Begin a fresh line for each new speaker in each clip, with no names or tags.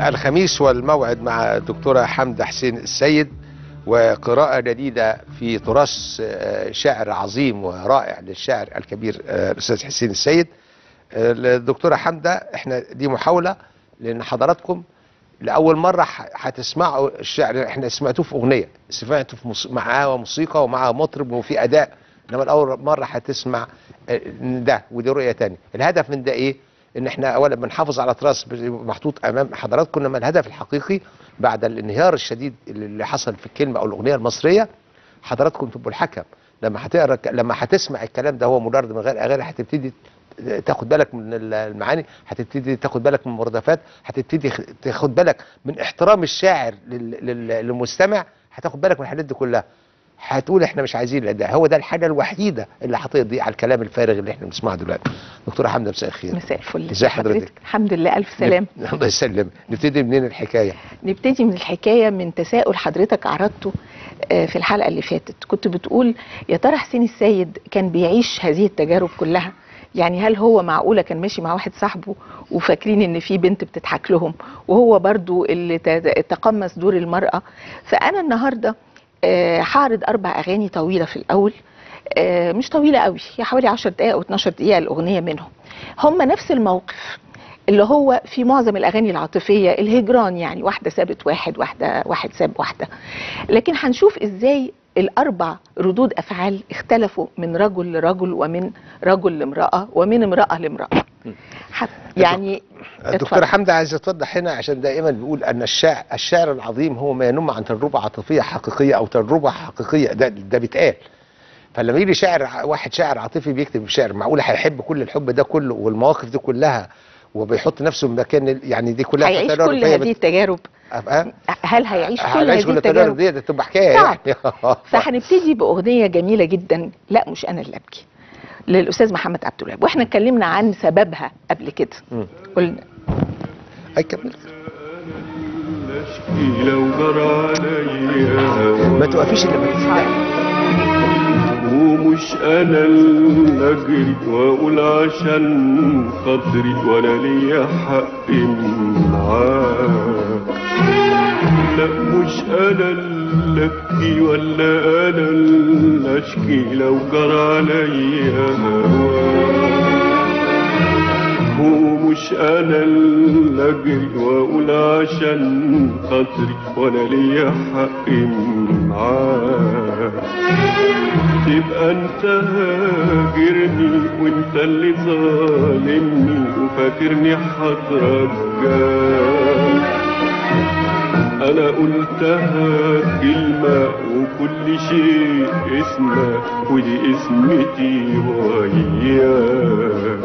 آه الخميس والموعد مع الدكتورة حمدة حسين السيد وقراءة جديدة في تراث آه شاعر عظيم ورائع للشاعر الكبير آه الأستاذ حسين السيد آه الدكتورة حمدة احنا دي محاولة لأن حضراتكم لأول مرة ح- هتسمعوا الشعر احنا سمعتوه في أغنية سمعتوا في مص... معاه موسيقى ومعاه مطرب وفي أداء إنما الأول مرة هتسمع آه، ده ودي رؤية تانية الهدف من ده إيه؟ ان احنا اولا بنحافظ على تراث محطوط امام حضراتكم انما الهدف الحقيقي بعد الانهيار الشديد اللي حصل في الكلمه او الاغنيه المصريه حضراتكم تبقوا الحكم لما هتقرا لما هتسمع الكلام ده هو مجرد من غير اغاني هتبتدي تاخد بالك من المعاني هتبتدي تاخد بالك من المردفات هتبتدي خ- تاخد بالك من احترام الشاعر لل- لل- للمستمع هتاخد بالك من الحاجات دي كلها هتقول احنا مش عايزين ده هو ده الحاجه الوحيده اللي هتقضي على الكلام الفارغ اللي احنا بنسمعه دلوقتي دكتوره حمده مساء الخير
مساء الفل
ازي حضرتك؟
الحمد لله الف سلام
نب- الله يسلم نبتدي منين الحكايه
نبتدي من الحكايه من تساؤل حضرتك عرضته آه، في الحلقه اللي فاتت كنت بتقول يا ترى حسين السيد كان بيعيش هذه التجارب كلها يعني هل هو معقوله كان ماشي مع واحد صاحبه وفاكرين ان في بنت بتضحك لهم وهو برضو اللي ت- تقمص دور المراه فانا النهارده آه، هعرض اربع اغاني طويله في الاول آه، مش طويله قوي هي حوالي 10 دقائق او 12 دقيقه الاغنيه منهم هم نفس الموقف اللي هو في معظم الاغاني العاطفيه الهجران يعني واحده سابت واحد واحده واحد ساب واحده لكن هنشوف ازاي الاربع ردود افعال اختلفوا من رجل لرجل ومن رجل لامراه ومن امراه لامراه حت- يعني
الدكتوره
اتفضل.
حمده عايزه توضح هنا عشان دائما بيقول ان الشاعر الشعر العظيم هو ما ينم عن تجربه عاطفيه حقيقيه او تجربه حقيقيه ده ده بيتقال فلما يجي شاعر ع- واحد شاعر عاطفي بيكتب شعر معقوله هيحب كل الحب ده كله والمواقف دي كلها وبيحط نفسه في مكان ال- يعني دي كلها
هيعيش
تجارب
كل
هي
هذه
بت-
التجارب
أبقى
هل هيعيش كل
هنعيش
هذه
كل التجارب
التجارب
دي ده تبقى حكايه
صعب.
يعني
فهنبتدي باغنيه جميله جدا لا مش انا اللي ابكي للاستاذ محمد عبد الوهاب واحنا اتكلمنا عن سببها قبل كده
مم.
قلنا
هيكمل
اشكي لو جرى عليا
ما توقفيش الا لما تسمعي
ومش انا اللي اجري واقول عشان خاطري ولا ليا حق معاك لا مش انا اللي ابكي ولا انا اللي اشكي لو جرى عليا هواك ومش انا اللي اجري واقول عشان خاطري ولا ليا حق معاك تبقى انت هاجرني وانت اللي ظالمني وفاكرني هترجاك انا قلتها كلمة وكل شيء اسمه ودي اسمتي وياك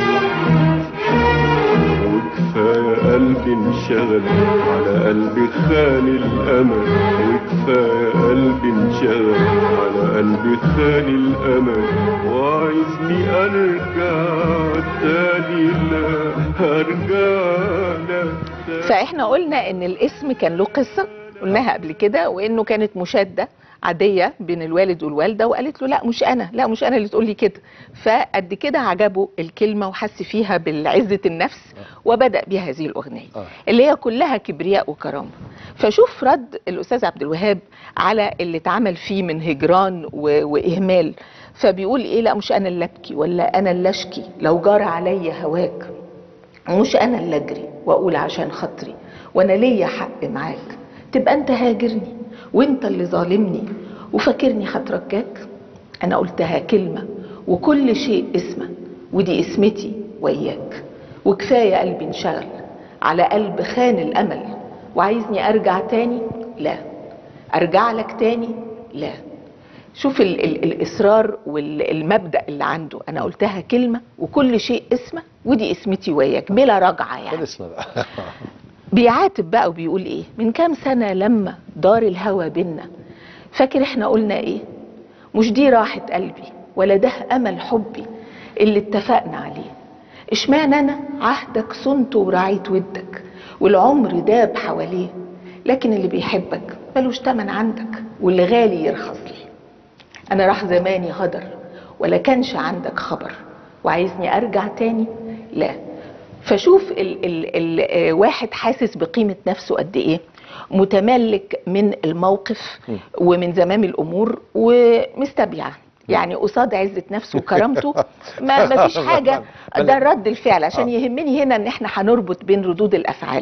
وكفاية قلبي انشغل على قلبي خان الأمل وكفاية قلبي انشغل على قلبي خان الأمل وعايزني أرجع تاني لا أرجع لك تاني
فاحنا قلنا ان الاسم كان له قصه قلناها قبل كده وانه كانت مشاده عاديه بين الوالد والوالده وقالت له لا مش انا لا مش انا اللي تقول لي كده فقد كده عجبه الكلمه وحس فيها بالعزه النفس وبدا بها هذه الاغنيه
آه.
اللي هي كلها كبرياء وكرامه فشوف رد الاستاذ عبد الوهاب على اللي اتعمل فيه من هجران و... واهمال فبيقول ايه لا مش انا اللي ابكي ولا انا اللي اشكي لو جار عليا هواك مش انا اللي اجري واقول عشان خاطري وانا ليا حق معاك تبقى انت هاجرني وانت اللي ظالمني وفاكرني هترجاك انا قلتها كلمه وكل شيء اسمه ودي اسمتي وياك وكفايه قلبي انشغل على قلب خان الامل وعايزني ارجع تاني لا ارجع لك تاني لا شوف ال ال الاصرار والمبدا اللي عنده انا قلتها كلمه وكل شيء اسمه ودي اسمتي وياك بلا رجعه يعني
خلصنا بقى
بيعاتب بقى وبيقول ايه من كام سنة لما دار الهوى بينا فاكر احنا قلنا ايه مش دي راحة قلبي ولا ده امل حبي اللي اتفقنا عليه اشمعنى انا عهدك صنت ورعيت ودك والعمر داب حواليه لكن اللي بيحبك ملوش تمن عندك واللي غالي يرخص لي انا راح زماني غدر ولا كانش عندك خبر وعايزني ارجع تاني لا فشوف ال ال ال آه، واحد حاسس بقيمة نفسه قد ايه متملك من الموقف ومن زمام الامور ومستبيعة يعني قصاد عزة نفسه وكرامته ما ما فيش حاجة ده رد الفعل عشان يهمني هنا ان احنا هنربط بين ردود الافعال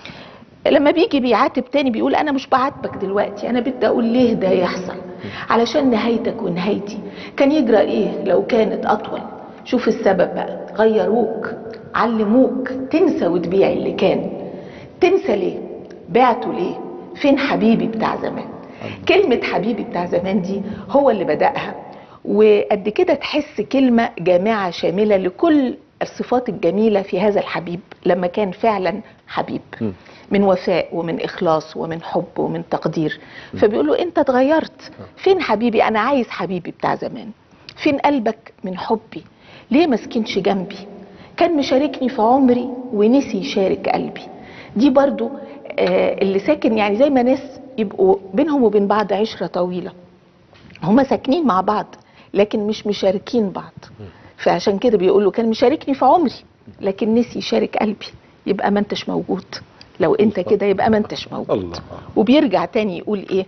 لما بيجي بيعاتب تاني بيقول انا مش بعاتبك دلوقتي انا بدي اقول ليه ده يحصل علشان نهايتك ونهايتي كان يجرى ايه لو كانت اطول شوف السبب بقى غيروك علموك تنسى وتبيع اللي كان تنسى ليه بعته ليه فين حبيبي بتاع زمان كلمة حبيبي بتاع زمان دي هو اللي بدأها وقد كده تحس كلمة جامعة شاملة لكل الصفات الجميلة في هذا الحبيب لما كان فعلا حبيب من وفاء ومن إخلاص ومن حب ومن تقدير فبيقول له أنت اتغيرت فين حبيبي أنا عايز حبيبي بتاع زمان فين قلبك من حبي ليه مسكنش جنبي كان مشاركني في عمري ونسي يشارك قلبي دي برضو آه اللي ساكن يعني زي ما ناس يبقوا بينهم وبين بعض عشرة طويلة هما ساكنين مع بعض لكن مش مشاركين بعض فعشان كده بيقولوا كان مشاركني في عمري لكن نسي يشارك قلبي يبقى ما انتش موجود لو انت كده يبقى ما انتش موجود
الله
وبيرجع تاني يقول ايه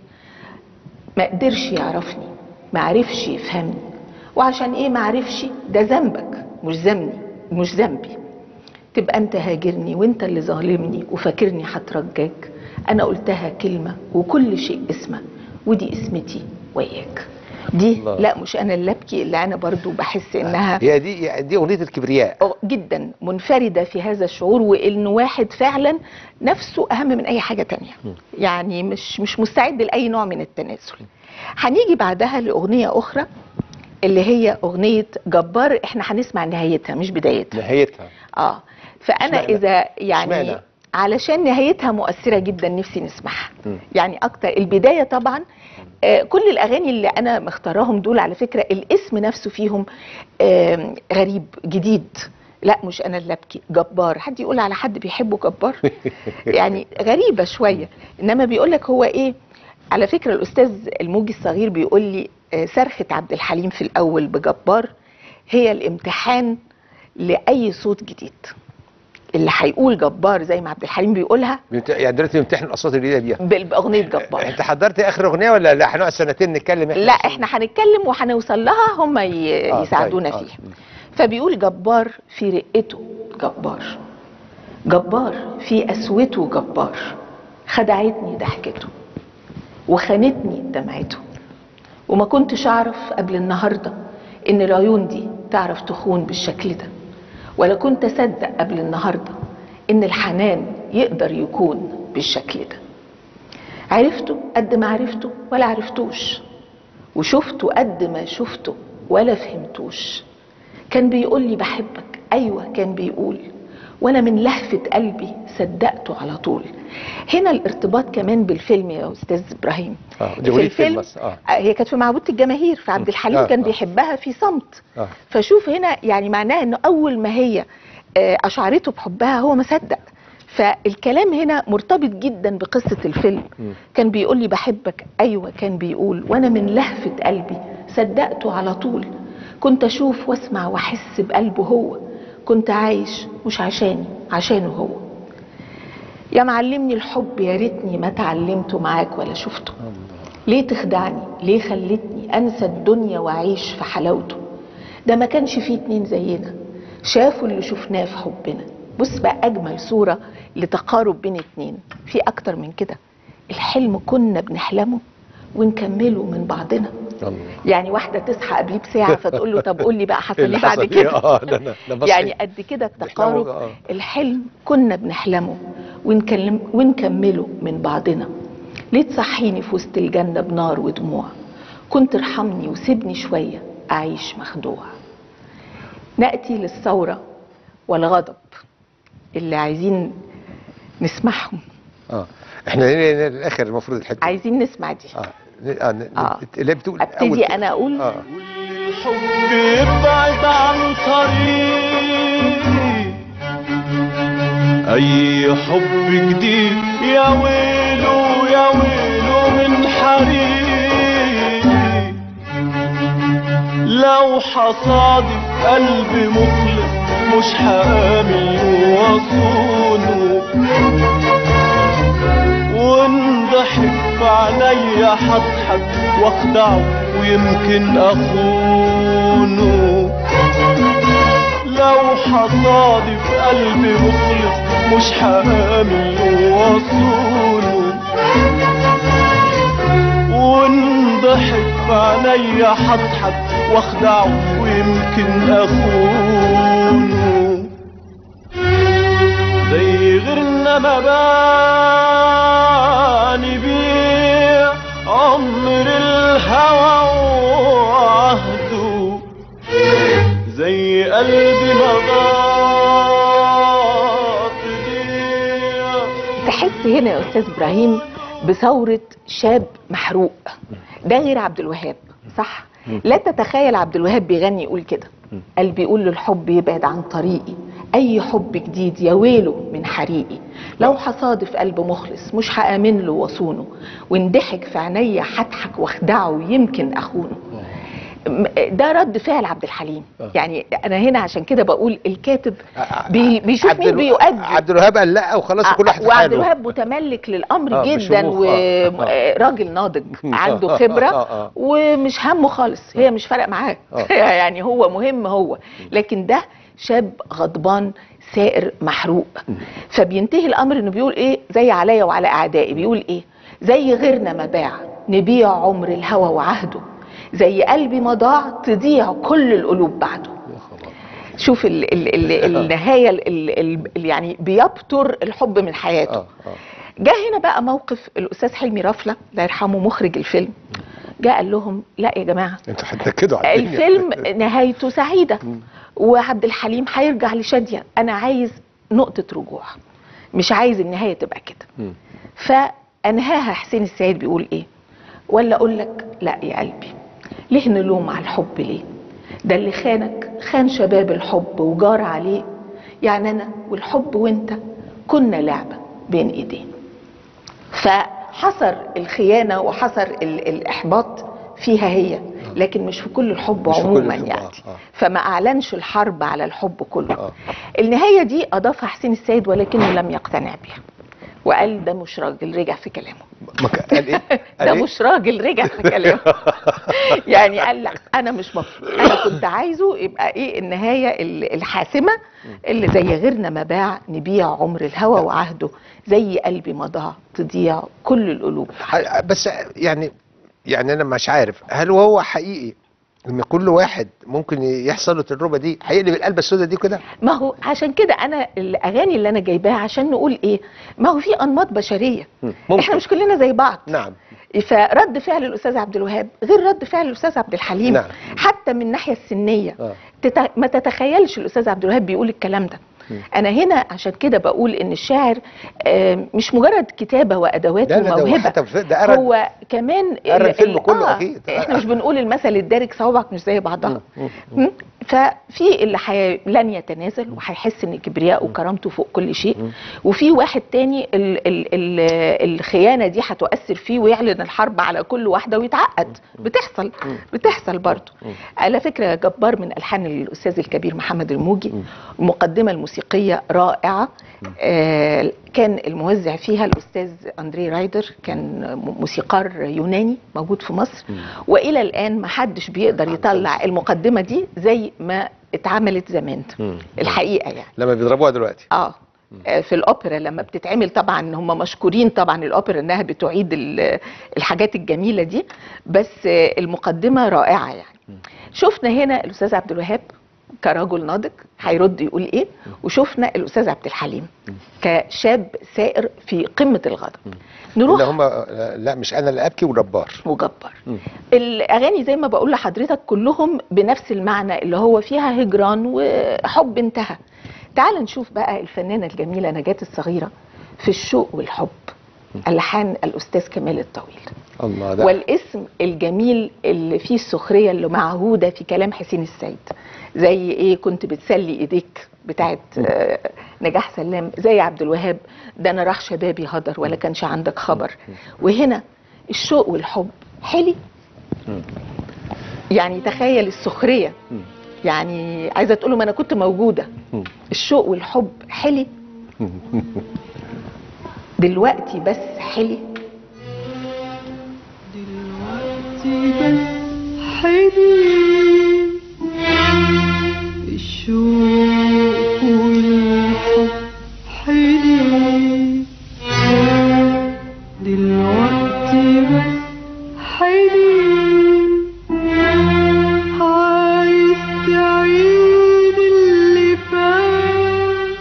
ما قدرش يعرفني ما عرفش يفهمني وعشان ايه ما عرفش ده ذنبك مش ذنبي مش ذنبي تبقى انت هاجرني وانت اللي ظالمني وفاكرني هترجاك انا قلتها كلمة وكل شيء اسمه ودي اسمتي وياك دي
الله.
لا مش انا اللي ابكي اللي انا برضو بحس انها
هي دي دي اغنيه الكبرياء
أو جدا منفردة في هذا الشعور وانه واحد فعلا نفسه اهم من اي حاجة تانية يعني مش مش مستعد لاي نوع من التنازل هنيجي بعدها لاغنية اخرى اللي هي اغنية جبار احنا هنسمع نهايتها مش بدايتها
نهايتها
اه فانا
اشمعنى؟
اذا يعني
اشمعنى؟
علشان نهايتها مؤثرة جدا نفسي نسمعها
مم.
يعني اكتر البداية طبعا آه، كل الاغاني اللي انا مختاراهم دول على فكرة الاسم نفسه فيهم آم، غريب جديد لا مش انا اللي ابكي جبار حد يقول على حد بيحبه جبار يعني غريبة شوية انما بيقول لك هو ايه على فكرة الاستاذ الموجي الصغير بيقول لي آه، صرخة عبد الحليم في الاول بجبار هي الامتحان لاي صوت جديد اللي هيقول جبار زي ما عبد الحليم بيقولها
بيمت- يعني دلوقتي بنمتحن الاصوات الجديده بيها
بال- باغنيه جبار
انت حضرت اخر اغنيه ولا لا هنقعد سنتين نتكلم
لا احنا هنتكلم وهنوصل لها هم ي-
آه،
يساعدونا
طيب، آه.
فيها فبيقول جبار في رقته جبار جبار في قسوته جبار خدعتني ضحكته وخانتني دمعته وما كنتش اعرف قبل النهارده ان العيون دي تعرف تخون بالشكل ده ولا كنت اصدق قبل النهارده ان الحنان يقدر يكون بالشكل ده عرفته قد ما عرفته ولا عرفتوش وشفته قد ما شفته ولا فهمتوش كان بيقول لي بحبك ايوه كان بيقول وانا من لهفه قلبي صدقته على طول هنا الارتباط كمان بالفيلم يا استاذ ابراهيم
اه دي
في
اغنيه فيلم
الفيلم
بس اه
هي كانت في معبود الجماهير فعبد الحليم
آه،
كان
آه.
بيحبها في صمت
اه
فشوف هنا يعني معناه انه اول ما هي آه، اشعرته بحبها هو ما صدق فالكلام هنا مرتبط جدا بقصه الفيلم
مم.
كان بيقول لي بحبك ايوه كان بيقول وانا من لهفه قلبي صدقته على طول كنت اشوف واسمع واحس بقلبه هو كنت عايش مش عشاني عشانه هو يا معلمني الحب يا ريتني ما اتعلمته معاك ولا شفته ليه تخدعني ليه خلتني انسى الدنيا واعيش في حلاوته ده ما كانش فيه اتنين زينا شافوا اللي شفناه في حبنا بص بقى اجمل صورة لتقارب بين اتنين في اكتر من كده الحلم كنا بنحلمه ونكمله من بعضنا
الله
يعني واحدة تصحى قبليه بساعة فتقول له طب قول لي بقى حصل
اللي
ايه بعد
حصل
كده
إيه؟ اه ده انا ده بص
يعني قد كده التقارب
بنحلمه، آه.
الحلم كنا بنحلمه ونكلم ونكمله من بعضنا ليه تصحيني في وسط الجنة بنار ودموع كنت ارحمني وسيبني شوية أعيش مخدوع نأتي للثورة والغضب اللي عايزين نسمعهم
اه احنا هنا للاخر المفروض الحته
عايزين نسمع دي
اه ن- اه ن-
آه.
اللي بتقول
ابتدي انا اقول
اه
الحب يبعد عن طريقي اي حب جديد يا ويله يا ويله من حريقي لو حصادف قلبي مخلص مش هامل هضحك واخدعه ويمكن اخونه لو حصادف قلبي مخلص مش هامل واصونه وانضحك في عينيا هضحك واخدعه ويمكن اخونه زي غيرنا ما باني بيه عمر الهوى وعهده زي قلبي ما ضاق ليه
تحس هنا يا استاذ ابراهيم بثوره شاب محروق ده غير عبد الوهاب صح لا تتخيل عبد الوهاب بيغني يقول كده قال بيقول للحب يبعد عن طريقي اي حب جديد يا ويله من حريقي لو هصادف قلب مخلص مش هامن له واصونه وانضحك في عينيا هضحك واخدعه يمكن اخونه م- ده رد فعل عبد الحليم
آه.
يعني انا هنا عشان كده بقول الكاتب
ع-
بي بيشوف
عبد
مين
الو-
بيؤدي
عبد الوهاب قال لا وخلاص كل واحد في
وعبد
حاله
الوهاب متملك للامر
آه،
جدا
بشموخ، آه،
وراجل ناضج عنده
آه،
خبره
آه، آه.
ومش همه خالص هي مش فارق معاه
آه.
يعني هو مهم هو لكن ده شاب غضبان سائر محروق فبينتهي الامر انه بيقول ايه زي عليا وعلى اعدائي بيقول ايه زي غيرنا ما باع نبيع عمر الهوى وعهده زي قلبي ما ضاع تضيع كل القلوب بعده شوف ال ال ال النهايه ال ال ال يعني بيبتر الحب من حياته
اه اه
جه هنا بقى موقف الاستاذ حلمي رفله الله يرحمه مخرج الفيلم جاء قال لهم لا يا جماعه
انتوا هتنكدوا على الدنيا.
الفيلم نهايته سعيده وعبد الحليم هيرجع لشاديه انا عايز نقطه رجوع مش عايز النهايه تبقى كده
مم.
فانهاها حسين السيد بيقول ايه ولا اقول لك لا يا قلبي ليه نلوم على الحب ليه ده اللي خانك خان شباب الحب وجار عليه يعني انا والحب وانت كنا لعبه بين ايدين فحصر الخيانه وحصر ال- الاحباط فيها هي لكن مش في كل الحب
مش في كل
عموما
الحب،
يعني
آه، آه.
فما اعلنش الحرب على الحب كله
آه.
النهايه دي اضافها حسين السيد ولكنه لم يقتنع بيها وقال ده مش راجل رجع في كلامه
ما كان- قال ايه؟ قال
ده
إيه؟
مش راجل رجع في كلامه يعني قال لا انا مش مبسوط انا كنت عايزه يبقى ايه النهايه ال- الحاسمه اللي زي غيرنا ما باع نبيع عمر الهوى وعهده زي قلبي ما ضاع تضيع كل القلوب
ح- بس يعني يعني انا مش عارف هل هو حقيقي ان كل واحد ممكن يحصل له التجربه دي هيقلب القلبه السوداء دي كده
ما هو عشان كده انا الاغاني اللي انا جايباها عشان نقول ايه ما هو في انماط بشريه
مم. ممكن.
احنا مش كلنا زي بعض
نعم
فرد فعل الاستاذ عبد الوهاب غير رد فعل الاستاذ عبد الحليم
نعم.
حتى من الناحيه السنيه
آه.
تت... ما تتخيلش الاستاذ عبد الوهاب بيقول الكلام ده انا هنا عشان كده بقول ان الشاعر آه، مش مجرد كتابه وادوات
ده- ده- ده
وموهبه
حتى في- ده قرا-
هو كمان
قرا
ال-
الفيلم
ال-
كله أكيد.
احنا مش بنقول المثل الدارج صوابعك مش زي بعضها
مم.
مم. ففي اللي حي... لن يتنازل وهيحس ان كبرياء وكرامته فوق كل شيء وفي واحد تاني ال... ال... ال... الخيانه دي هتؤثر فيه ويعلن الحرب على كل واحده ويتعقد بتحصل بتحصل برضه على فكره جبار من الحان الاستاذ الكبير محمد الموجي المقدمه الموسيقيه رائعه آه كان الموزع فيها الاستاذ اندري رايدر كان موسيقار يوناني موجود في مصر والى الان ما حدش بيقدر يطلع المقدمه دي زي ما اتعملت زمان
مم.
الحقيقه يعني
لما بيضربوها دلوقتي
اه آه، في الاوبرا لما بتتعمل طبعا هم مشكورين طبعا الاوبرا انها بتعيد ال- الحاجات الجميله دي بس آه، المقدمه رائعه يعني شفنا هنا الاستاذ عبد الوهاب كرجل ناضج هيرد يقول ايه وشفنا الاستاذ عبد الحليم كشاب سائر في قمه الغضب نروح
اللي هم لا مش انا اللي ابكي وربار
مجبر الاغاني زي ما بقول لحضرتك كلهم بنفس المعنى اللي هو فيها هجران وحب انتهى تعال نشوف بقى الفنانه الجميله نجاة الصغيره في الشوق والحب الحان الاستاذ كمال الطويل
الله ده
والاسم الجميل اللي فيه السخريه اللي معهوده في كلام حسين السيد زي ايه كنت بتسلي ايديك بتاعت آه، نجاح سلام زي عبد الوهاب ده انا راح شبابي هدر ولا كانش عندك خبر وهنا الشوق والحب حلي يعني تخيل السخريه يعني عايزه تقول ما انا كنت موجوده الشوق والحب حلي دلوقتي بس حلي
دلوقتي بس حنين الشوق والحب حنين دلوقتي بس حنين عايز تعيد اللي فات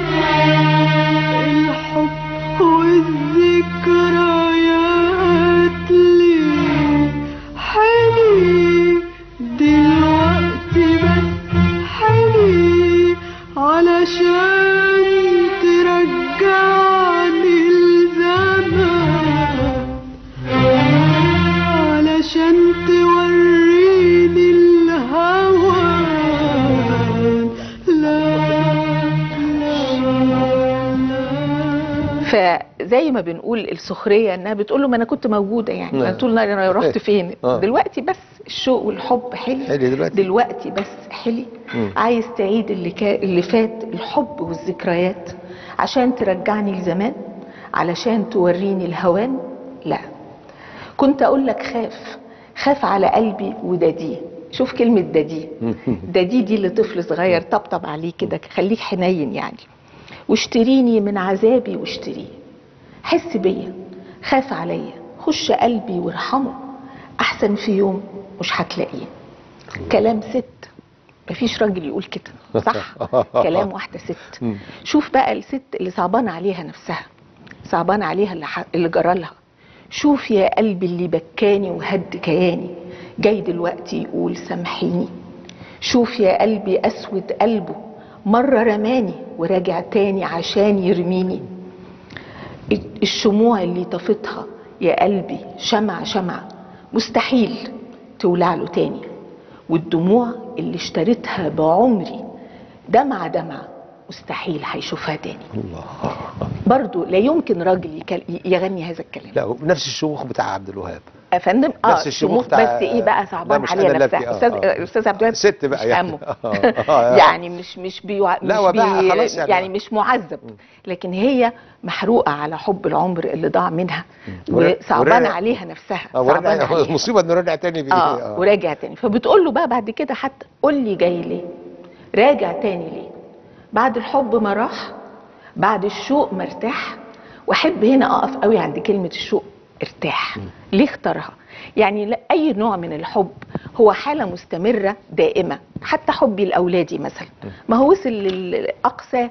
الحب والذكريات ليه حنين دلوقتي بس حنين علشان ترجعني الزمان علشان توريني الهوى لا لا لا
فزي ما بنقول السخريه انها بتقول له ما انا كنت موجوده يعني
نعم.
انا طول النهار انا رحت فين
آه.
دلوقتي بس الشوق والحب حلي
حلي دلوقتي.
دلوقتي بس حلي
مم.
عايز تعيد اللي كا... اللي فات الحب والذكريات عشان ترجعني لزمان علشان توريني الهوان لا كنت اقول لك خاف خاف على قلبي وداديه شوف كلمة داديه داديه دي لطفل صغير طبطب عليه كده خليك حنين يعني واشتريني من عذابي واشتريه حس بيا خاف عليا خش قلبي وارحمه احسن في يوم مش هتلاقيه كلام ست مفيش راجل يقول كده صح كلام واحده ست شوف بقى الست اللي صعبان عليها نفسها صعبان عليها اللي, ح... اللي جرالها شوف يا قلبي اللي بكاني وهد كياني جاي دلوقتي يقول سامحيني شوف يا قلبي اسود قلبه مرة رماني وراجع تاني عشان يرميني الشموع اللي طفتها يا قلبي شمعة شمعة مستحيل تولع له تاني والدموع اللي اشتريتها بعمري دمعة دمعة مستحيل هيشوفها تاني
الله
برضو لا يمكن راجل يكل- يغني هذا الكلام
لا نفس الشموخ بتاع عبد الوهاب
يا فندم
نفس الشموخ بتاع-
بس ايه بقى
لا،
صعبان
مش
عليها
أنا اللي
نفسها
أبكي،
استاذ
آه، آه.
استاذ عبد الوهاب
ست بقى
مش
يعني.
همه.
آه، آه.
يعني مش مش بيوع...
لا،
مش
وبقى
بي...
خلاص يعني.
يعني مش معذب لكن هي محروقه على حب العمر اللي ضاع منها
ورا-
وصعبان
ورا-
عليها نفسها
آه،
صعبان
ورجع
عليها
المصيبه انه رجع تاني بيه
اه وراجع تاني فبتقول له بقى بعد كده حتى قول لي جاي ليه راجع تاني ليه بعد الحب ما راح بعد الشوق مرتاح واحب هنا اقف قوي عند كلمه الشوق ارتاح ليه اختارها يعني لا اي نوع من الحب هو حاله مستمره دائمه حتى حبي لاولادي مثلا ما هو وصل للاقصى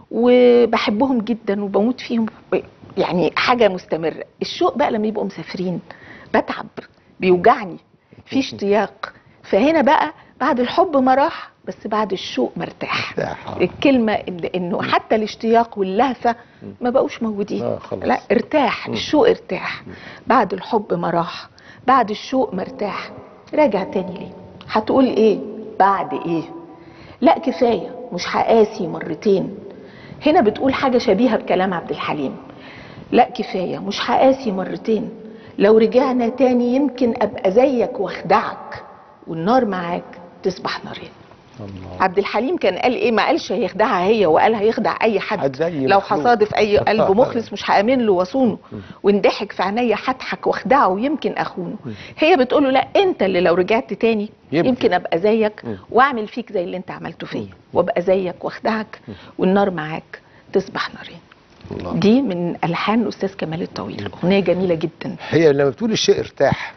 وبحبهم جدا وبموت فيهم يعني حاجه مستمره الشوق بقى لما يبقوا مسافرين بتعب بيوجعني في اشتياق فهنا بقى بعد الحب ما راح بس بعد الشوق مرتاح
مرتاح، آه.
الكلمه إن- انه حتى الاشتياق واللهفه ما بقوش موجودين
آه، خلاص.
لا ارتاح الشوق ارتاح بعد الحب ما راح بعد الشوق مرتاح راجع تاني ليه هتقول ايه بعد ايه لا كفايه مش هقاسي مرتين هنا بتقول حاجه شبيهه بكلام عبد الحليم لا كفايه مش هقاسي مرتين لو رجعنا تاني يمكن ابقى زيك واخدعك والنار معاك تصبح نارين
الله
عبد الحليم كان قال ايه ما قالش هيخدعها هي وقال هيخدع اي حد
حد زي
لو
مخلوق.
هصادف اي قلب مخلص مش هامن له واصونه وانضحك في عينيا هضحك واخدعه ويمكن اخونه هي بتقول له لا انت اللي لو رجعت تاني
يمكن.
يمكن ابقى زيك
مم.
واعمل فيك زي اللي انت عملته فيا وابقى زيك واخدعك والنار معاك تصبح نارين
الله
دي من الحان الاستاذ كمال الطويل اغنيه جميله جدا
هي لما بتقول الشيء ارتاح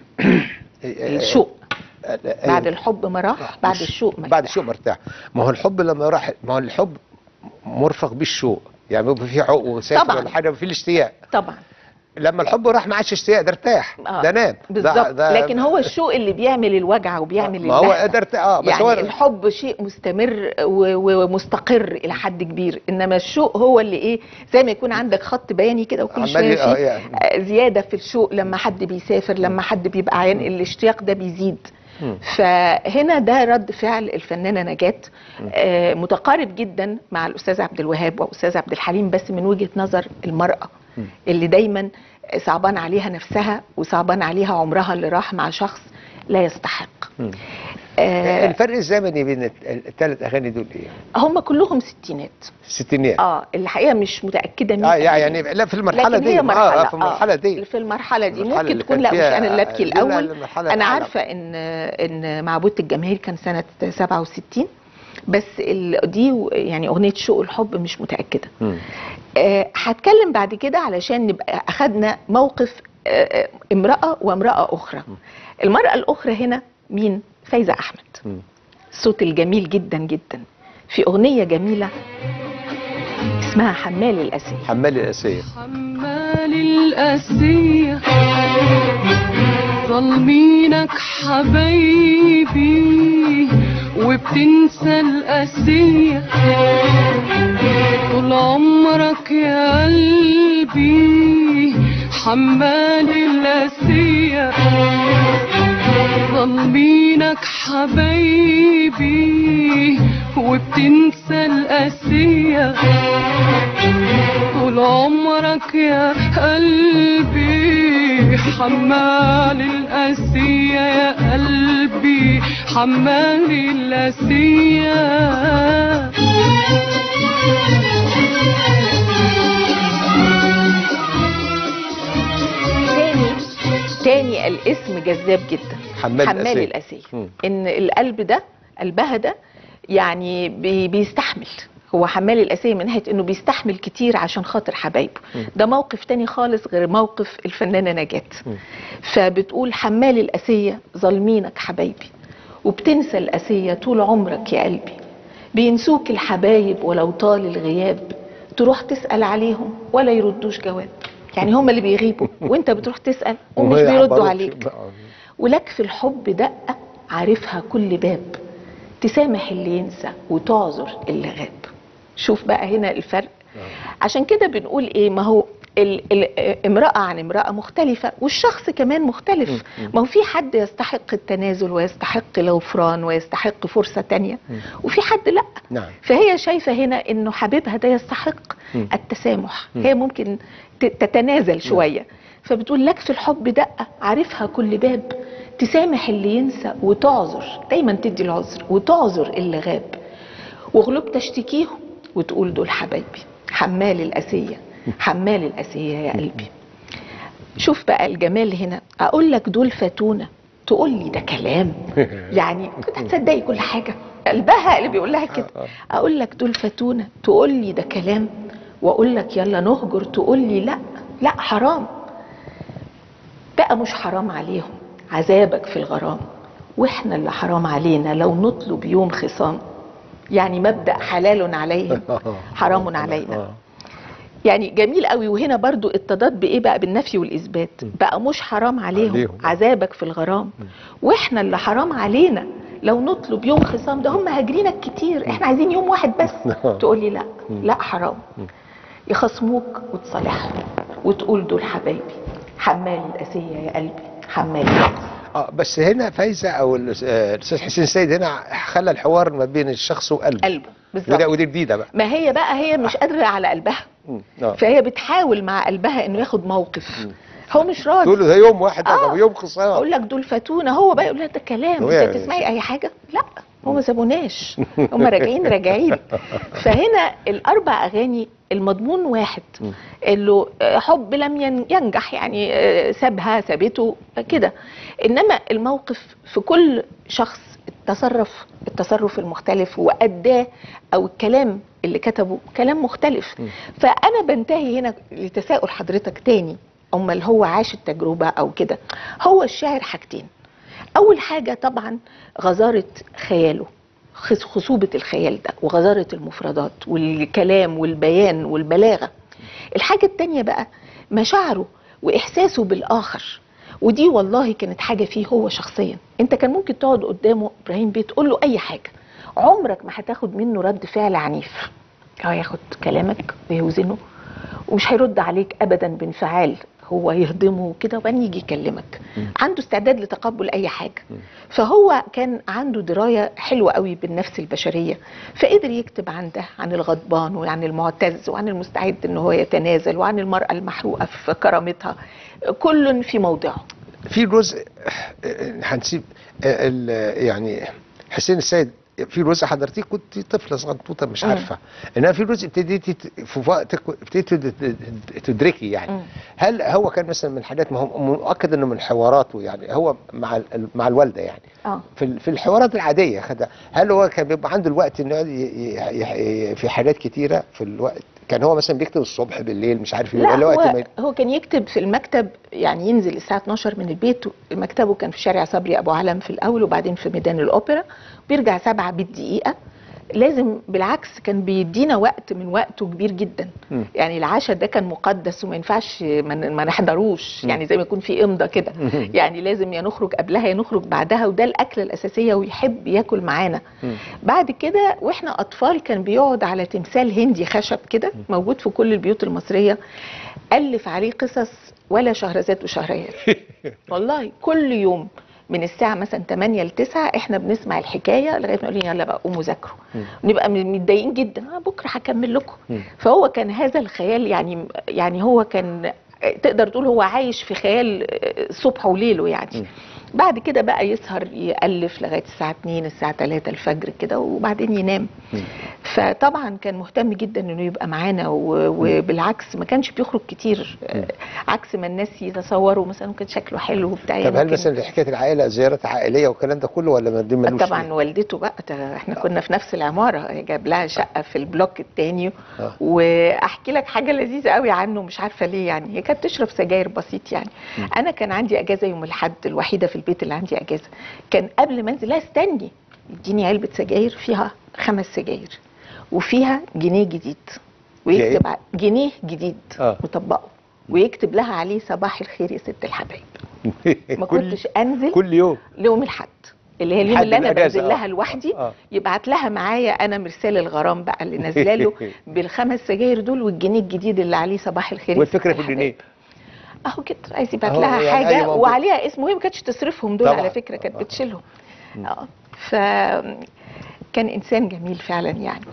الشوق
أيوة.
بعد الحب ما راح بعد
مش-
الشوق ما
بعد
يرتاح.
الشوق مرتاح ما هو الحب لما راح ما هو الحب مرفق بالشوق يعني بيبقى في عقق وسافر
طبعاً.
ولا حاجه في الاشتياق
طبعا
لما الحب راح ما عادش اشتياق ده ارتاح
آه،
ده نام ده-
بالظبط
ده
لكن هو الشوق اللي بيعمل الوجع وبيعمل
ما هو
اللهفة.
ده ارتاح اه بس
يعني
هو
الحب شيء مستمر و- و- ومستقر الى حد كبير انما الشوق هو اللي ايه زي ما يكون عندك خط بياني كده وكل
عمال
شويه
ي- آه،
فيه
يعني.
آه، زياده في الشوق لما حد بيسافر لما حد بيبقى عيان الاشتياق ده بيزيد فهنا ده رد فعل الفنانه نجاة آه، متقارب جدا مع الاستاذ عبد الوهاب واستاذ عبد الحليم بس من وجهه نظر المراه اللي دايما صعبان عليها نفسها وصعبان عليها عمرها اللي راح مع شخص لا يستحق آه
الفرق الزمني بين الثلاث اغاني دول ايه؟
هم كلهم ستينات
الستينات
اه الحقيقه مش متاكده مين
اه
أغاني.
يعني لا في المرحله
لكن
دي
هي مرحلة
اه في المرحله دي
في المرحلة دي
المرحلة
ممكن
اللي
تكون
كان
لا مش
فيها-
أنا اللبكي
دي لا،
الأول
المرحلة
أنا
الأعلى.
عارفة إن إن معبود الجماهير كان سنة 67 بس ال- دي يعني أغنية شوق الحب مش متأكدة
مم.
آه، هتكلم بعد كده علشان نبقى أخدنا موقف آه، آه، امرأة وامرأة أخرى المرأة الأخرى هنا مين؟ فايزة أحمد
مم.
الصوت الجميل جدا جدا في أغنية جميلة اسمها حمال الأسير
حمال الاسيه
حمال الأسية ظالمينك حبايبي وبتنسى الأسية طول عمرك يا قلبي حمال الأسية ظالمينك حبايبي وبتنسى الأسية طول عمرك يا قلبي حمال الأسية يا قلبي حمال الأسية
تاني تاني الاسم جذاب جدا
حمال
حمال
الأسية.
الأسية
مم.
إن القلب ده قلبها ده يعني بي بيستحمل هو حمال الأسية من ناحية إنه بيستحمل كتير عشان خاطر حبايبه ده موقف تاني خالص غير موقف الفنانة نجاة فبتقول حمال الأسية ظالمينك حبايبي وبتنسى الأسية طول عمرك يا قلبي بينسوك الحبايب ولو طال الغياب تروح تسأل عليهم ولا يردوش جواب يعني هم اللي بيغيبوا وانت بتروح تسأل ومش
وما
بيردوا
يعبروش
عليك
بقى.
ولك في الحب دقة عارفها كل باب تسامح اللي ينسى وتعذر اللي غاب شوف بقى هنا الفرق عشان كده بنقول ايه ما هو ال ال امرأة عن امرأة مختلفة والشخص كمان مختلف ما هو في حد يستحق التنازل ويستحق الغفران ويستحق فرصة تانية وفي حد لا
نعم
فهي شايفة هنا انه حبيبها ده يستحق
مم.
التسامح هي ممكن ت- تتنازل شوية فبتقول لك في الحب دقة عارفها كل باب تسامح اللي ينسى وتعذر دايما تدي العذر وتعذر اللي غاب وغلوب تشتكيهم وتقول دول حبايبي حمال الأسية حمال الأسية يا قلبي شوف بقى الجمال هنا أقول لك دول فاتونة تقول لي ده كلام يعني كنت هتصدقي كل حاجة قلبها اللي بيقول لها كده أقول لك دول فاتونة تقول لي ده كلام وأقول لك يلا نهجر تقول لي لا لا حرام بقى مش حرام عليهم عذابك في الغرام واحنا اللي حرام علينا لو نطلب يوم خصام يعني مبدأ حلال عليهم حرام علينا
آه.
يعني جميل قوي وهنا برضو التضاد بايه بقى بالنفي والاثبات بقى مش حرام عليهم,
عليهم.
عذابك في الغرام واحنا اللي حرام علينا لو نطلب يوم خصام ده هم هاجرينك كتير احنا عايزين يوم واحد بس تقول لي لا لا حرام يخصموك وتصالحهم وتقول دول حبايبي حمال الاسيه يا قلبي حمال الأسية.
اه بس هنا فايزه او الأس- آه، الاستاذ حسين السيد هنا خلى الحوار ما بين الشخص وقلبه
قلبه
وده
بالظبط
ودي جديده بقى
ما هي بقى هي مش قادره على قلبها
مم. اه
فهي بتحاول مع قلبها انه ياخد موقف هو مش راضي
تقول له ده يوم واحد
آه.
ده يوم خصام
اقول لك دول فاتونا هو بقى يقول لك ده كلام
هو
انت
يعني-
تسمعي اي حاجه لا هم ما سابوناش هم راجعين راجعين فهنا الاربع اغاني المضمون واحد اللي حب لم ين- ينجح يعني آه، سابها سابته كده انما الموقف في كل شخص التصرف التصرف المختلف واداه او الكلام اللي كتبه كلام مختلف فانا بنتهي هنا لتساؤل حضرتك تاني امال هو عاش التجربه او كده هو الشاعر حاجتين اول حاجه طبعا غزاره خياله خص- خصوبه الخيال ده وغزاره المفردات والكلام والبيان والبلاغه الحاجه التانيه بقى مشاعره واحساسه بالاخر ودي والله كانت حاجه فيه هو شخصيا انت كان ممكن تقعد قدامه ابراهيم بيه تقول له اي حاجه عمرك ما هتاخد منه رد فعل عنيف هو ياخد كلامك ويوزنه ومش هيرد عليك ابدا بانفعال هو يهضمه كده وبعدين يجي يكلمك عنده استعداد لتقبل اي حاجه فهو كان عنده درايه حلوه قوي بالنفس البشريه فقدر يكتب عن ده عن الغضبان وعن المعتز وعن المستعد ان هو يتنازل وعن المراه المحروقه في كرامتها كل في موضعه
في جزء آه، هنسيب آه، ال- يعني حسين السيد في جزء حضرتيه كنت طفله صغنطوطه مش
مم.
عارفه انما في جزء ابتديتي ت- في وقت ابتديتي تد- تدركي يعني
مم.
هل هو كان مثلا من الحاجات ما هو مؤكد انه من حواراته يعني هو مع ال- مع الوالده يعني
اه
في ال- في الحوارات العاديه خدها هل هو كان بيبقى عنده الوقت انه يقعد ي- ي- ي- في حاجات كتيره في الوقت كان هو مثلا بيكتب الصبح بالليل مش عارف ايه
لا
ولا وقت ما
هو,
ي-
هو كان يكتب في المكتب يعني ينزل الساعة 12 من البيت مكتبه كان في شارع صبري أبو علم في الأول وبعدين في ميدان الأوبرا بيرجع سبعة بالدقيقة لازم بالعكس كان بيدينا وقت من وقته كبير جدا
مم.
يعني العشاء ده كان مقدس وما ينفعش ما ن- ما نحضروش يعني زي ما يكون في امضه كده
مم.
يعني لازم يا نخرج قبلها يا نخرج بعدها وده الاكله الاساسيه ويحب ياكل معانا
مم.
بعد كده واحنا اطفال كان بيقعد على تمثال هندي خشب كده موجود في كل البيوت المصريه الف عليه قصص ولا شهرزاد وشهريار والله كل يوم من الساعة مثلا 8 ل 9 احنا بنسمع الحكاية لغاية ما يقول لي يلا بقى قوموا ذاكروا نبقى م- متضايقين جدا آه بكرة هكمل لكم
مم.
فهو كان هذا الخيال يعني يعني هو كان تقدر تقول هو عايش في خيال صبح وليله يعني
مم.
بعد كده بقى يسهر يألف لغاية الساعة 2 الساعة 3 الفجر كده وبعدين ينام
مم.
فطبعا كان مهتم جدا انه يبقى معانا و- وبالعكس ما كانش بيخرج كتير آه، عكس ما الناس يتصوروا مثلا كان شكله حلو وبتاع
طب هل
ممكن-
مثلا حكايه العائله زيارات عائليه والكلام ده كله ولا ما دي ملوش
طبعا
فيه؟
والدته بقى ده احنا كنا في نفس العماره جاب لها شقه في البلوك التاني
آه.
واحكي لك حاجه لذيذه قوي عنه مش عارفه ليه يعني هي كانت تشرب سجاير بسيط يعني انا كان عندي اجازه يوم الاحد الوحيده في البيت اللي عندي اجازه كان قبل ما انزل لا استني يديني علبه سجاير فيها خمس سجاير وفيها جنيه جديد ويكتب ع- جنيه جديد
آه.
مطبقه ويكتب لها عليه صباح الخير يا ست الحبايب ما
كل
كنتش انزل
كل يوم
ليوم الحد اللي هي اليوم
الحد
اللي انا
الأجازة،
بنزل
آه.
لها لوحدي
آه.
يبعت لها معايا انا مرسال الغرام بقى اللي نازله له بالخمس سجاير دول والجنيه الجديد اللي عليه صباح الخير يا
والفكره
ست
في الجنيه
الحبايب. اهو كده عايز يبعت
أهو
لها
يعني أي
حاجه
موضوع.
وعليها اسم وهي ما كانتش تصرفهم دول
طبعاً.
على فكره كانت
آه.
بتشيلهم اه ف كان انسان جميل فعلا يعني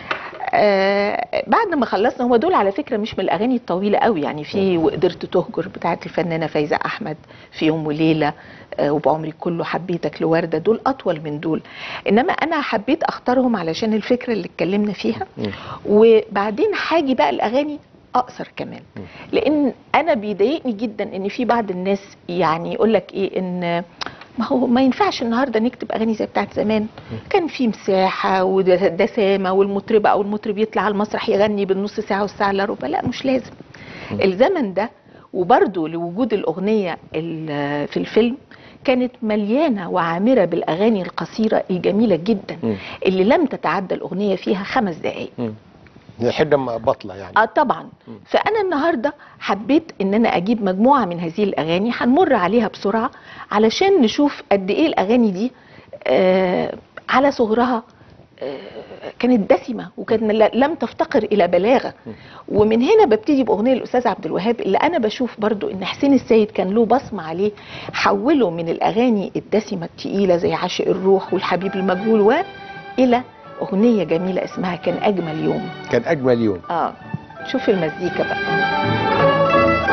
آه بعد ما خلصنا هو دول على فكره مش من الاغاني الطويله قوي يعني في وقدرت تهجر بتاعت الفنانه فايزه احمد في يوم وليله آه وبعمري كله حبيتك لورده دول اطول من دول انما انا حبيت اختارهم علشان الفكره اللي اتكلمنا فيها وبعدين هاجي بقى الاغاني اقصر كمان لان انا بيضايقني جدا ان في بعض الناس يعني يقول لك ايه ان ما هو ما ينفعش النهارده نكتب اغاني زي بتاعت زمان كان في مساحه ودسامه والمطربه او المطرب يطلع على المسرح يغني بالنص ساعه والساعه الا ربع لا مش لازم الزمن ده وبرضه لوجود الاغنيه ال- في الفيلم كانت مليانه وعامره بالاغاني القصيره الجميله جدا
مم.
اللي لم تتعدى الاغنيه فيها خمس دقائق
حده م- بطله يعني
اه طبعا فانا النهارده حبيت ان انا اجيب مجموعه من هذه الاغاني هنمر عليها بسرعه علشان نشوف قد ايه الاغاني دي آه على صغرها آه، كانت دسمه وكانت ل- لم تفتقر الى بلاغه ومن هنا ببتدي باغنيه الاستاذ عبد الوهاب اللي انا بشوف برضو ان حسين السيد كان له بصمه عليه حوله من الاغاني الدسمه التقيله زي عاشق الروح والحبيب المجهول و الى اغنيه جميله اسمها كان اجمل يوم
كان اجمل يوم
اه شوف المزيكا بقى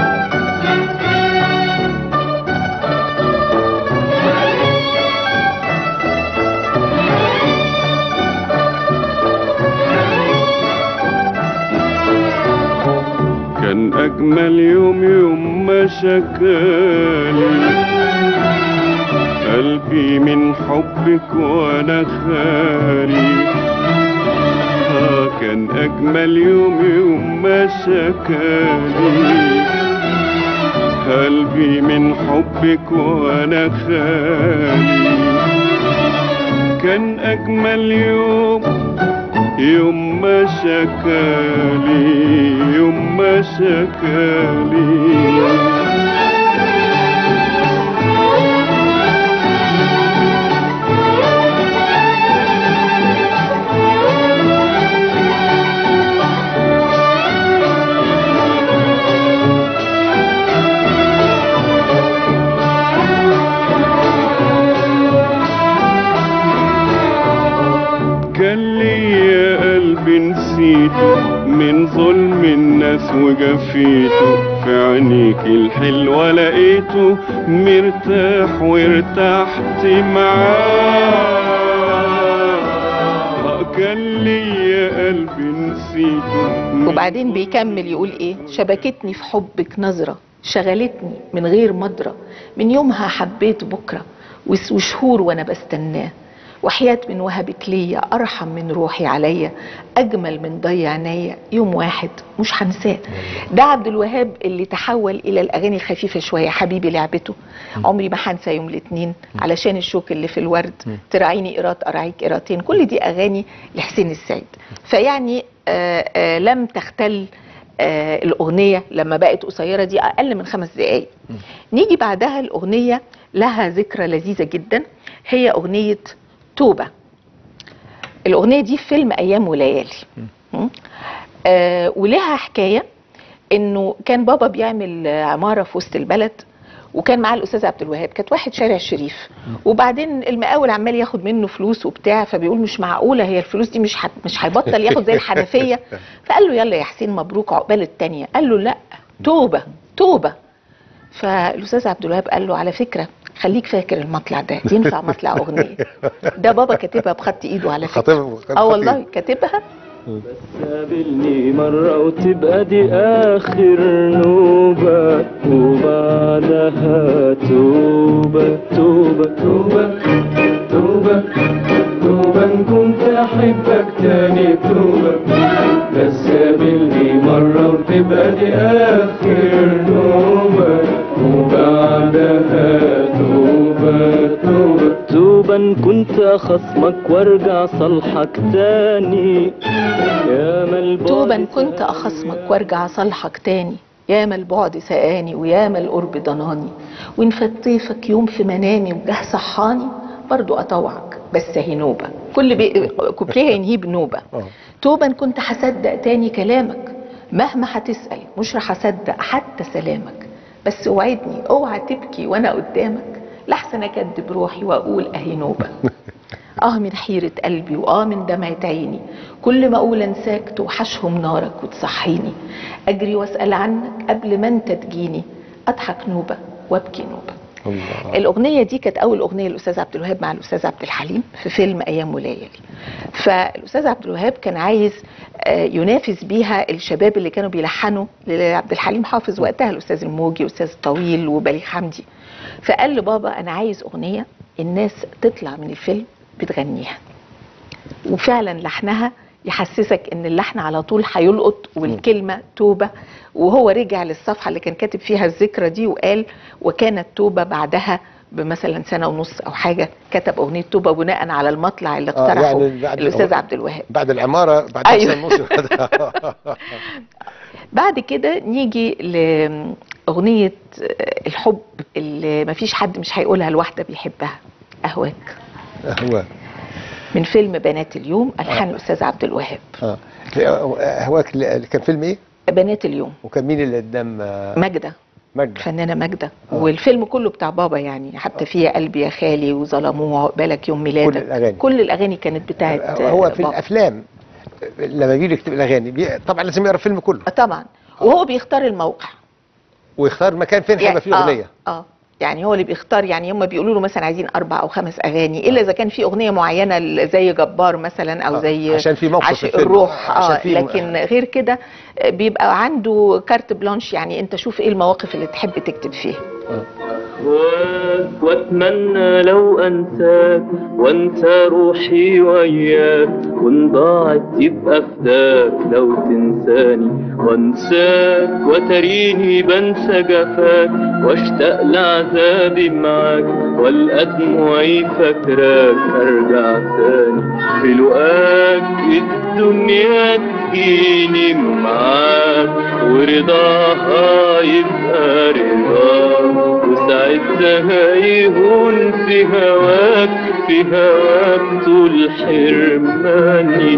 كان أجمل يوم يوم ما شكالي قلبي من حبك وأنا خالي آه كان أجمل يوم يوم ما شكالي قلبي من حبك وأنا خالي كان أجمل يوم يوم ما شكالي يوم ما شكالي كان ليا قلب نسيت من ظلم الناس الناس وجفيته في عينيك الحلوة لقيته مرتاح وارتحت معاه كان ليا قلبي نسيته
وبعدين بيكمل يقول ايه شبكتني في حبك نظرة شغلتني من غير مدرة من يومها حبيت بكرة وس- وشهور وانا بستناه وحياة من وهبك ليا أرحم من روحي عليا أجمل من ضي عينيا يوم واحد مش هنساه ده عبد الوهاب اللي تحول إلى الأغاني الخفيفة شوية حبيبي لعبته عمري ما هنسى يوم الاثنين علشان الشوك اللي في الورد تراعيني قيراط أراعيك قيراطين كل دي أغاني لحسين السيد فيعني آه آه لم تختل آه الأغنية لما بقت قصيرة دي أقل من خمس دقايق نيجي بعدها الأغنية لها ذكرى لذيذة جدا هي أغنية توبة الأغنية دي في فيلم أيام وليالي م? آه ولها حكاية إنه كان بابا بيعمل آه، عمارة في وسط البلد وكان معاه الاستاذ عبد الوهاب كانت واحد شارع الشريف وبعدين المقاول عمال ياخد منه فلوس وبتاع فبيقول مش معقوله هي الفلوس دي مش حت مش هيبطل ياخد زي الحنفيه فقال له يلا يا حسين مبروك عقبال التانيه قال له لا توبه توبه فالاستاذ عبد الوهاب قال له على فكره خليك فاكر المطلع ده دي ينفع مطلع اغنيه ده بابا كاتبها بخط ايده على فكره
خطيب
اه والله كاتبها
قابلني مرة وتبقى دي آخر نوبة وبعدها توبة توبة توبة توبة توبة إن كنت أحبك تاني توبة بس قابلني مرة وتبقى دي آخر نوبة وبعدها توبة توبة توبة إن كنت أخصمك وارجع صالحك تاني يا ما البعد
توبا كنت اخصمك وارجع اصالحك تاني ياما البعد سقاني وياما القرب ضناني وان فطيفك يوم في منامي وجه صحاني برضو اطوعك بس هي نوبه كل بي... كوبليه ينهيه بنوبه
آه.
توبا كنت هصدق تاني كلامك مهما هتسال مش رح اصدق حتى سلامك بس اوعدني اوعى تبكي وانا قدامك لحسن اكدب روحي واقول اهي نوبه اه من حيرة قلبي واه من دمعة عيني كل ما اقول انساك توحشهم نارك وتصحيني اجري واسأل عنك قبل ما انت تجيني اضحك نوبة وابكي نوبة
الله
الاغنيه دي كانت اول اغنيه للاستاذ عبد الوهاب مع الاستاذ عبد الحليم في فيلم ايام وليالي فالاستاذ عبد الوهاب كان عايز آه، ينافس بيها الشباب اللي كانوا بيلحنوا لعبد الحليم حافظ وقتها الاستاذ الموجي والاستاذ طويل وبليغ حمدي فقال لبابا انا عايز اغنيه الناس تطلع من الفيلم بتغنيها وفعلا لحنها يحسسك ان اللحن على طول هيلقط والكلمه توبه وهو رجع للصفحه اللي كان كاتب فيها الذكرى دي وقال وكانت توبه بعدها بمثلا سنه ونص او حاجه كتب اغنيه توبه بناء على المطلع اللي
آه،
اقترحه
يعني بعد
الاستاذ
الأغ-
عبد الوهاب
بعد العمارة بعد
أيوة.
أحسن موسم
بعد كده نيجي لاغنيه الحب اللي مفيش حد مش هيقولها لواحده بيحبها اهواك
هو
من فيلم بنات اليوم الحان الاستاذ عبد الوهاب
اه هواك اللي كان فيلم ايه؟
بنات اليوم
وكان مين اللي قدام آه،
ماجده
مجد
الفنانه ماجده
آه.
والفيلم كله بتاع بابا يعني حتى فيه قلبي يا خالي وظلموه عقبالك يوم ميلادك
الأغاني.
كل الاغاني كانت بتاعت
هو في
بابا.
الافلام لما بيجي يكتب الاغاني بي... طبعا لازم يقرا الفيلم كله
آه طبعا وهو بيختار الموقع
ويختار مكان فين هيبقى فيه
آه
اغنيه
اه يعني هو اللي بيختار يعني هم بيقولوا له مثلا عايزين اربع او خمس اغاني الا اذا كان في اغنيه معينه ل- زي جبار مثلا او
آه،
زي
عشان في موقف في
عاشق
الفيلم.
الروح
آه، عشان
اه
في-
لكن غير كده آه، بيبقى عنده كارت بلانش يعني انت شوف ايه المواقف اللي تحب تكتب فيها
أهواك واتمنى لو انساك وانت روحي وياك وان ضاعت يبقى فداك لو تنساني وانساك وتريني بنسى جفاك واشتاق لعذابي معاك والقى دموعي فاكراك ارجع تاني في لقاك الدنيا تجيني معاك ورضاها يبقى رضاك وساعتها يهون في هواك في هواك طول حرماني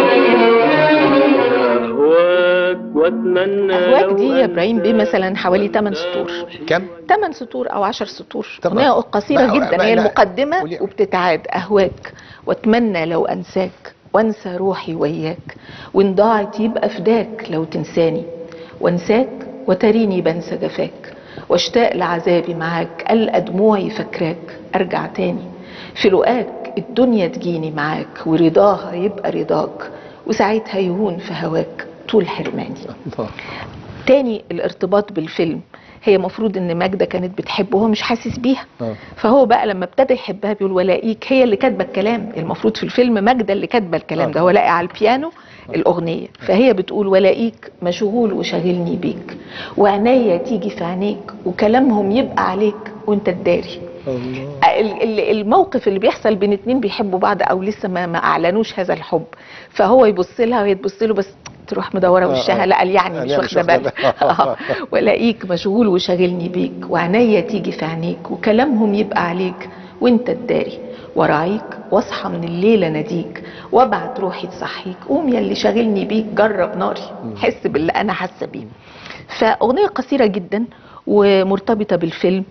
أهواك واتمنى
اهواك
لو
دي يا ابراهيم بيه
أنساك
مثلا حوالي 8 سطور
كم؟
8 سطور او 10 سطور
طبعا.
اغنيه قصيره
ما-
جدا
ما-
هي
لا.
المقدمه
قولي.
وبتتعاد اهواك واتمنى لو انساك وانسى روحي وياك وان ضاعت يبقى فداك لو تنساني وانساك وتريني بنسى جفاك واشتاق لعذابي معاك ألقى دموعي فاكراك ارجع تاني في لقاك الدنيا تجيني معاك ورضاها يبقى رضاك وساعتها يهون في هواك طول حرماني
الله.
تاني الارتباط بالفيلم هي مفروض ان ماجده كانت بتحبه وهو مش حاسس بيها
آه.
فهو بقى لما ابتدى يحبها بيقول ولاقيك هي اللي كاتبه الكلام المفروض في الفيلم ماجده اللي كاتبه الكلام ده هو لاقي على البيانو الاغنيه فهي بتقول ولاقيك مشغول وشاغلني بيك وعينيا تيجي في عينيك وكلامهم يبقى عليك وانت تداري ال- ال- الموقف اللي بيحصل بين اتنين بيحبوا بعض او لسه ما, ما اعلنوش هذا الحب فهو يبص لها وهي تبص له بس تروح مدوره
آه،
وشها
آه.
لا قال يعني
يعني
مش
مش
واخده
واخدة
بالها
بالها.
والاقيك مشغول وشاغلني بيك وعينيا تيجي في عينيك وكلامهم يبقى عليك وانت تداري وراعيك واصحى من الليل اناديك وابعت روحي تصحيك قوم يا اللي شاغلني بيك جرب ناري حس باللي انا حاسه بيه فاغنيه قصيره جدا ومرتبطه بالفيلم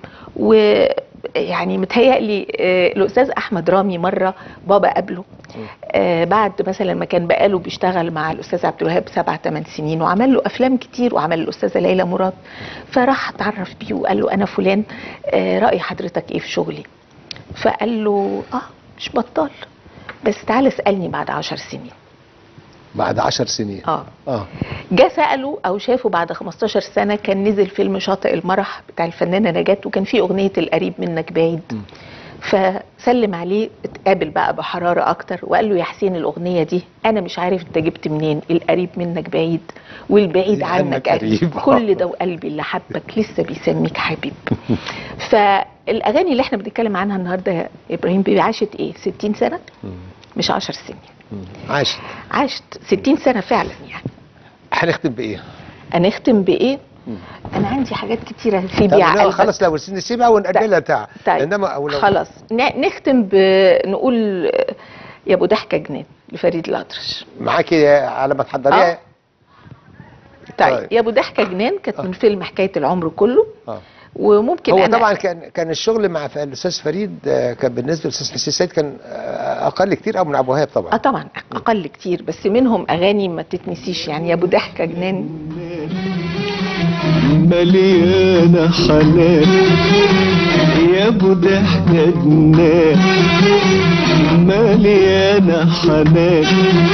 ويعني متهيألي آه، الأستاذ أحمد رامي مرة بابا قابله آه، بعد مثلا ما كان بقاله بيشتغل مع الأستاذ عبد الوهاب سبع ثمان سنين وعمل له أفلام كتير وعمل الأستاذة ليلى مراد فراح اتعرف بيه وقال له أنا فلان آه، رأي حضرتك إيه في شغلي فقال له آه مش بطال بس تعالى اسألني بعد عشر سنين
بعد عشر سنين
اه
اه
جه سأله أو شافه بعد 15 سنة كان نزل فيلم شاطئ المرح بتاع الفنانة نجاة وكان فيه أغنية القريب منك بعيد فسلم عليه اتقابل بقى بحرارة أكتر وقال له يا حسين الأغنية دي أنا مش عارف أنت جبت منين القريب منك بعيد والبعيد
عنك
عنك قريب
قريب.
كل ده وقلبي اللي حبك لسه بيسميك حبيب فالأغاني اللي احنا بنتكلم عنها النهاردة يا إبراهيم بيبي عاشت إيه 60 سنة مش 10 سنين
عايش
عاشت 60 سنة فعلا يعني
هنختم بايه؟
هنختم بايه انا عندي حاجات كتيره في
طب
بيع
لا،
قلبك.
خلاص لو نسيبها ونأجلها بتاع
طيب
انما او لو
خلاص ن- نختم بنقول يا ابو ضحكه جنان لفريد الاطرش
معاكي على ما تحضريها
آه. طيب
طيب.
يا ابو ضحكه جنان كانت من فيلم حكايه العمر كله
اه
وممكن
هو
أنا
طبعا كان كان الشغل مع ف- الاستاذ فريد آه، كان بالنسبه للاستاذ حسين السيد كان آه، اقل كتير او من ابو وهاب
اه
طبعا
طبعا اقل كتير بس منهم اغاني ما تتنسيش يعني يا ابو ضحكه جنان
مليانة حنان يا ابو ضحكة جنان مليانة حنان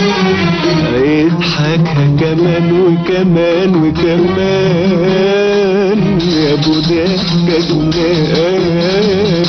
يضحكها كمان وكمان وكمان يا ابو ضحكة جنان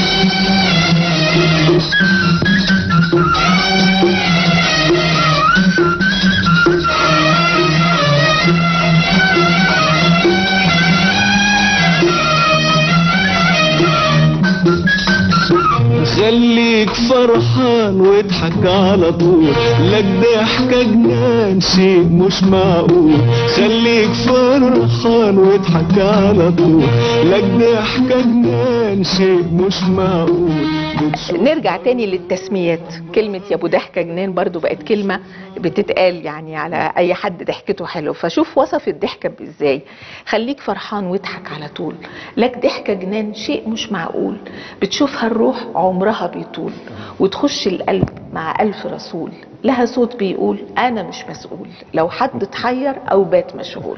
خليك فرحان واضحك على طول لك ضحكة جنان شيء مش معقول خليك فرحان واضحك على طول لك ضحكة جنان شيء مش معقول بتشوف
نرجع تاني للتسميات كلمة يا ابو ضحكة جنان برضو بقت كلمة بتتقال يعني على اي حد ضحكته حلو فشوف وصف الضحكة ازاي خليك فرحان واضحك على طول لك ضحكة جنان شيء مش معقول بتشوفها الروح عمرها بيطول وتخش القلب مع ألف رسول لها صوت بيقول أنا مش مسؤول لو حد اتحير أو بات مشغول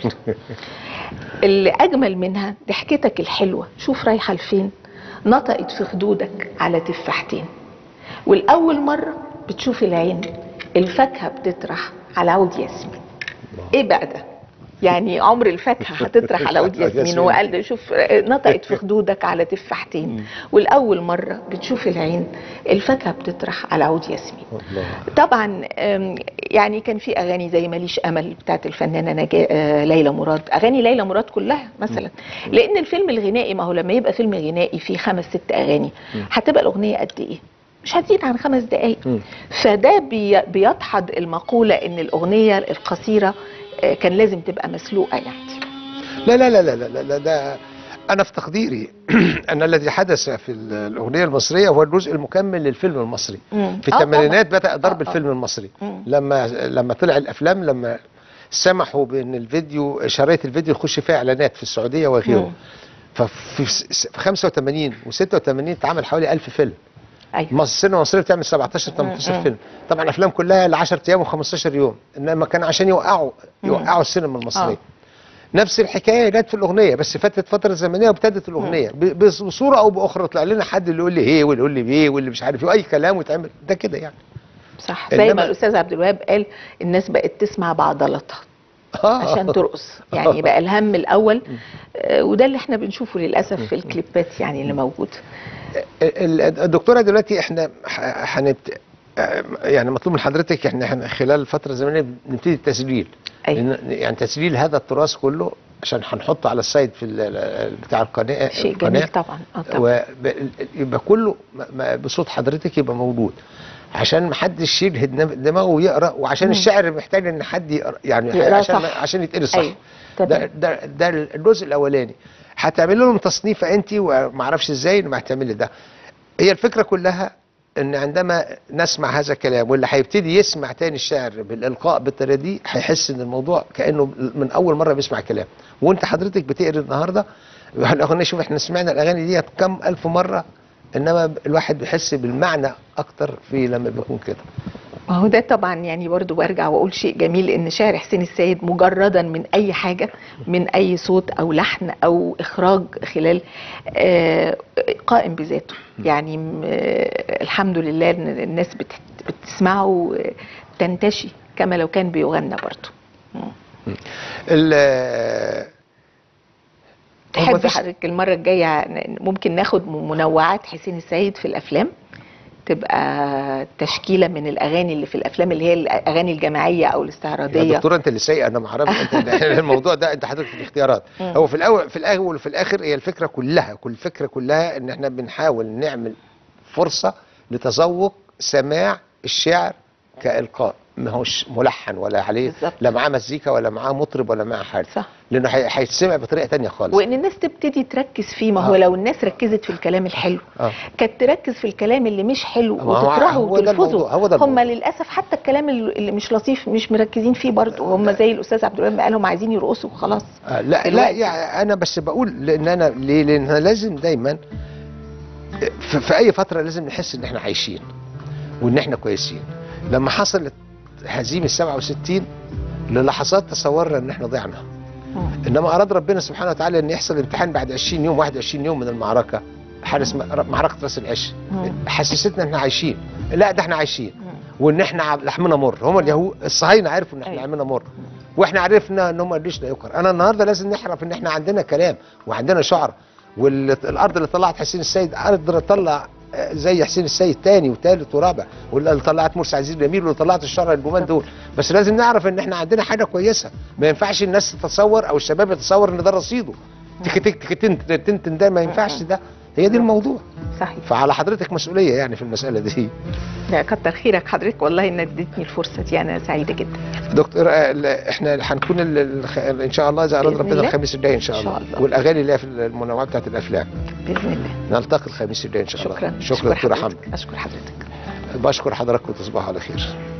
اللي أجمل منها ضحكتك الحلوة شوف رايحة لفين نطقت في خدودك على تفاحتين والأول مرة بتشوف العين الفاكهة بتطرح على عود ياسمين ايه بقى ده يعني عمر الفاكهة هتطرح على عود ياسمين هو قال ده شوف نطقت في خدودك على تفاحتين والأول مرة بتشوف العين الفاكهة بتطرح على عود ياسمين طبعا أم، يعني كان في اغاني زي ماليش امل بتاعت الفنانه نجاة آه، ليلى مراد اغاني ليلى مراد كلها مثلا لان الفيلم الغنائي ما هو لما يبقى فيلم غنائي فيه خمس ست اغاني هتبقى الاغنيه قد ايه مش هتزيد عن خمس دقايق فده بي بيدحض المقوله ان الاغنيه القصيره آه، كان لازم تبقى مسلوقه يعني
لا لا لا لا لا, لا, لا ده انا في تقديري ان الذي حدث في ال- الاغنيه المصريه هو الجزء المكمل للفيلم المصري
مم.
في
آه
الثمانينات بدا ضرب
آه، آه.
الفيلم المصري
مم.
لما لما طلع الافلام لما سمحوا بان الفيديو شرايط الفيديو يخش فيها اعلانات في السعوديه وغيره
مم.
ففي س- في 85 و86 اتعمل حوالي 1000 فيلم
ايوه
مصر السينما المصريه بتعمل 17 18
مم.
فيلم طبعا الافلام كلها ل 10 ايام و15 يوم انما كان عشان يوقعوا يوقعوا السينما المصريه نفس الحكايه جت في الاغنيه بس فاتت فتره زمنيه وابتدت الاغنيه ب- بص- بصوره او باخرى طلع لنا حد اللي يقول لي هي واللي يقول لي بيه واللي مش عارف ايه اي كلام ويتعمل ده كده يعني
صح زي
إنما-
ما الاستاذ عبد الوهاب قال الناس بقت تسمع بعضلاتها
آه.
عشان ترقص يعني بقى الهم الاول آه، وده اللي احنا بنشوفه للاسف في الكليبات يعني اللي موجوده
ال- ال- الدكتوره دلوقتي احنا ح- هنبت يعني مطلوب من حضرتك احنا إحنا خلال الفتره الزمنيه نبتدي التسجيل
أيوة.
لأن- يعني تسجيل هذا التراث كله عشان هنحطه على السايت في ال- ال- بتاع القناه
شيء
القناة.
جميل طبعا اه طبعا
ويبقى كله م- م- بصوت حضرتك يبقى موجود عشان ما حدش يجهد نم- دماغه ويقرا وعشان
مم.
الشعر محتاج ان حد يقرا يعني
يقراه
عشان
صح.
عشان يتقري صح
أيوة.
ده
تمام.
ده ده الجزء الاولاني هتعمل لهم تصنيفه انت وما اعرفش ازاي ما هتعملي ده هي الفكره كلها ان عندما نسمع هذا الكلام واللي هيبتدي يسمع تاني الشعر بالالقاء بالطريقه دي هيحس ان الموضوع كانه من اول مره بيسمع كلام وانت حضرتك بتقري النهارده الاغنيه شوف احنا سمعنا الاغاني دي كم الف مره انما الواحد بيحس بالمعنى اكتر في لما بيكون كده
ما هو ده طبعا يعني برضو برجع واقول شيء جميل ان شعر حسين السيد مجردا من اي حاجه من اي صوت او لحن او اخراج خلال آه، قائم بذاته يعني م- آه، الحمد لله ان الناس بت- بتسمعه آه، تنتشي كما لو كان بيغنى برضو
ال- هو
تحب
مفيش-
حضرتك المره الجايه ن- ممكن ناخد منوعات حسين السيد في الافلام تبقى تشكيله من الاغاني اللي في الافلام اللي هي الاغاني الجماعيه او
يا
الاستعراضيه
دكتوره انت اللي سايقه انا ما اعرفش انت الموضوع ده انت حضرتك في الاختيارات
مم.
هو في الاول في الاول وفي الاخر هي الفكره كلها كل الفكره كلها ان احنا بنحاول نعمل فرصه لتذوق سماع الشعر كالقاء ما هوش ملحن ولا عليه
بالظبط.
لا معاه مزيكا ولا معاه مطرب ولا معاه حاجه
صح
لانه هي- هيتسمع بطريقه تانية خالص
وان الناس تبتدي تركز فيه ما هو
آه.
لو الناس ركزت في الكلام الحلو
اه
كانت تركز في الكلام اللي مش حلو
ما هو-
وتكرهه
هو ده
وتلفظه
الموضوع، هو ده
هم
الموضوع.
للاسف حتى الكلام اللي مش لطيف مش مركزين فيه برضه هم زي الاستاذ عبد الوهاب ما قال هم عايزين يرقصوا وخلاص
آه، لا لا
دلوقتي.
يعني انا بس بقول لان انا ليه لان أنا لازم دايما في, في اي فتره لازم نحس ان احنا عايشين وان احنا كويسين لما حصلت هزيمه 67 للحظات تصورنا ان احنا ضعنا انما اراد ربنا سبحانه وتعالى ان يحصل امتحان بعد 20 يوم 21 يوم من المعركه حاجه اسمها معركه راس العش
مم.
حسستنا ان احنا عايشين لا ده احنا عايشين
مم.
وان احنا ع- لحمنا مر هم اليهود الصهاينه عرفوا ان احنا
أيوة.
لحمنا مر واحنا عرفنا ان هم ليش لا يقر انا النهارده لازم نعرف ان احنا عندنا كلام وعندنا شعر والارض اللي طلعت حسين السيد ارض اللي طلع آه، زي حسين السيد تاني وتالت ورابع واللي طلعت مرسي عزيز جميل واللي طلعت الشعراء الجمال دول بس لازم نعرف ان احنا عندنا حاجه كويسه ما ينفعش الناس تتصور او الشباب يتصور ان ده رصيده تك تك تك تن- تن تن ده ما ينفعش ده هي دي الموضوع
صحيح
فعلى حضرتك مسؤوليه يعني في المساله دي
لا كتر خيرك حضرتك والله انك اديتني الفرصه دي انا سعيده جدا
دكتور آه، لا، احنا هنكون ال- الخ- ان شاء الله اذا اراد
بإذن
ربنا
الله.
الخميس الجاي ان شاء
إن
الله,
شاء الله.
والاغاني اللي هي في المنوعات بتاعت الافلام
باذن الله
نلتقي الخميس الجاي ان شاء
شكرا
الله شكرا دكتوره حمد
حضرتك اشكر حضرتك
بشكر حضرتك وتصبحوا على خير